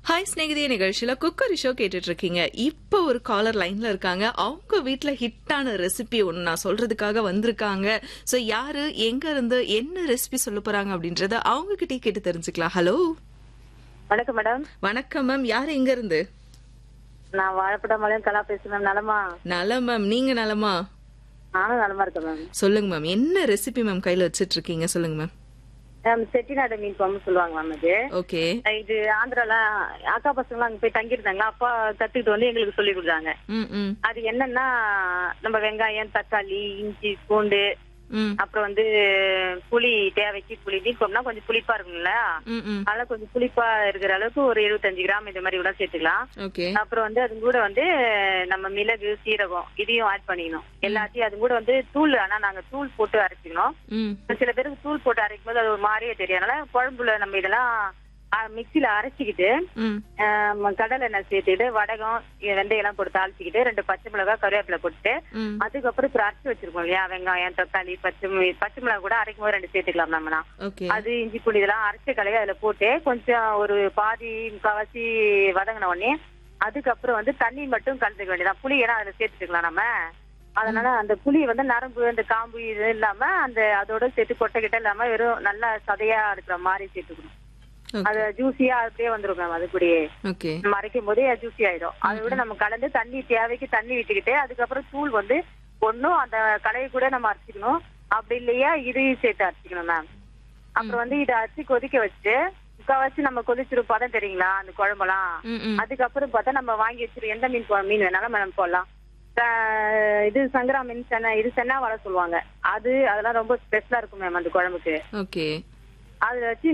hi ஸ்நேகிதிய நிகழ்ச்சியில cookery show கேட்டுட்டு இருக்கீங்க இப்போ ஒரு காலர் லைன்ல இருக்காங்க அவங்க வீட்ல ஹிட்டான ரெசிபி ஒன்னு நான் சொல்றதுக்காக வந்திருக்காங்க சோ யாரு எங்க இருந்து என்ன ரெசிபி சொல்ல போறாங்க அப்படின்றத அவங்க கிட்டே கேட்டு தெரிஞ்சுக்கலாம் ஹலோ வணக்கம் மேடம் வணக்கம் மேம் யாரு எங்க இருந்து நான் வாழைப்படமலையும் கலா பேசுறேன் மேம் நலமா நலம் மேம் நீங்க நலமா நானும் நலமா இருக்கேன் மேம் சொல்லுங்க மேம் என்ன ரெசிபி மேம் கையில வச்சிட்டு இருக்கீங்க சொல்லுங்க மேம் மேம் செட்டிநாடு மீன் குழம்பு சொல்லுவாங்க மேம் இது ஓகே இது ஆந்திரால அக்கா பசங்களாம் அங்க போய் தங்கியிருந்தாங்க அப்பா கத்துக்கிட்டு வந்து எங்களுக்கு சொல்லி கொடுத்தாங்க ம் ம் அது என்னன்னா நம்ம வெங்காயம் தக்காளி இஞ்சி பூண்டு ம் அப்புறம் வந்து புளி தேவைக்கு புளி மீன் குழம்புனா கொஞ்சம் புளிப்பா இருக்கும்ல ம் ம் அதனால கொஞ்சம் புளிப்பா இருக்கிற அளவுக்கு ஒரு எழுபத்தஞ்சு கிராம் இந்த மாதிரி கூட சேர்த்துக்கலாம் ஓகே அப்புறம் வந்து அது கூட வந்து நம்ம மிளகு சீரகம் இதையும் ஆட் பண்ணிக்கணும் எல்லாத்தையும் அது கூட வந்து தூள் ஆனா நாங்க தூள் போட்டு அரைச்சிக்கணும் ம் சில பேருக்கு தூள் போட்டு அரைக்கும் போது அது ஒரு மாதிரியே தெரியும் அதனால குழம்புல நம்ம இதெல்லாம் மிக்சியில அரைச்சிக்கிட்டு ம் ஆஹ் கடலை எண்ணெய் சேர்த்துக்கிட்டு வடகம் இ- வெந்தயம் எல்லாம் போட்டு தாளிச்சிக்கிட்டு ரெண்டு பச்சை மிளகாய் கருவேப்பிலை போட்டுட்டு ம் அதுக்கப்புறம் இப்ப அரைச்சி வச்சிருக்கோம் இல்லையா வெங்காயம் தக்காளி பச்சை மி- பச்சை மிளகாய் கூட அரைக்கும் போது ரெண்டு சேர்த்துக்கலாம் நம்மனா ஓகே அது இஞ்சி பூடி இதெல்லாம் அரைச்ச கலையை அதுல போட்டு கொஞ்சம் ஒரு பாதி முக்காவாசி வதங்கின உடனே அதுக்கப்புறம் வந்து தண்ணி மட்டும் கலந்துக்க வேண்டியதான் புளி ஏன்னா அதுல சேர்த்துக்கலாம் நம்ம அதனால அந்த புளி வந்து நரம்பு அந்த காம்பு இது இல்லாம அந்த அதோட சேர்த்து கொட்டை கிட்ட இல்லாம வெறும் நல்லா சதையா இருக்கிற மாதிரி சேர்த்துக்கணும் அது ஜூசியா அப்படியே வந்துரும் மேம் அது கூடயே ஓகே நம்ம அரைக்கும் போதே ஜூசி ஆயிடும் அதை விட நம்ம கலந்து தண்ணி தேவைக்கு தண்ணி விட்டுக்கிட்டு அதுக்கப்புறம் தூள் வந்து ஒன்னும் அந்த கலையை கூட நம்ம அரைச்சிக்கணும் அப்படி இல்லையா இதையும் சேர்த்து அரைச்சிக்கணும் மேம் அப்புறம் வந்து இதை அரைச்சி கொதிக்க வச்சு முக்காவாசி நம்ம கொதிச்சிரும் பதம் தெரியுங்களா அந்த குழம்பெல்லாம் ம் ம் அதுக்கப்புறம் பார்த்தா நம்ம வாங்கி வச்சிரு எந்த மீன் குழம்பு மீன் வேணாலும் நம்ம போடலாம் க- இது சங்கரா மீன் சென்னை இது சென்னா வர சொல்லுவாங்க அது அதெல்லாம் ரொம்ப ஸ்பெஷலா இருக்கும் மேம் அந்த குழம்புக்கு ஓகே அதுல வச்சு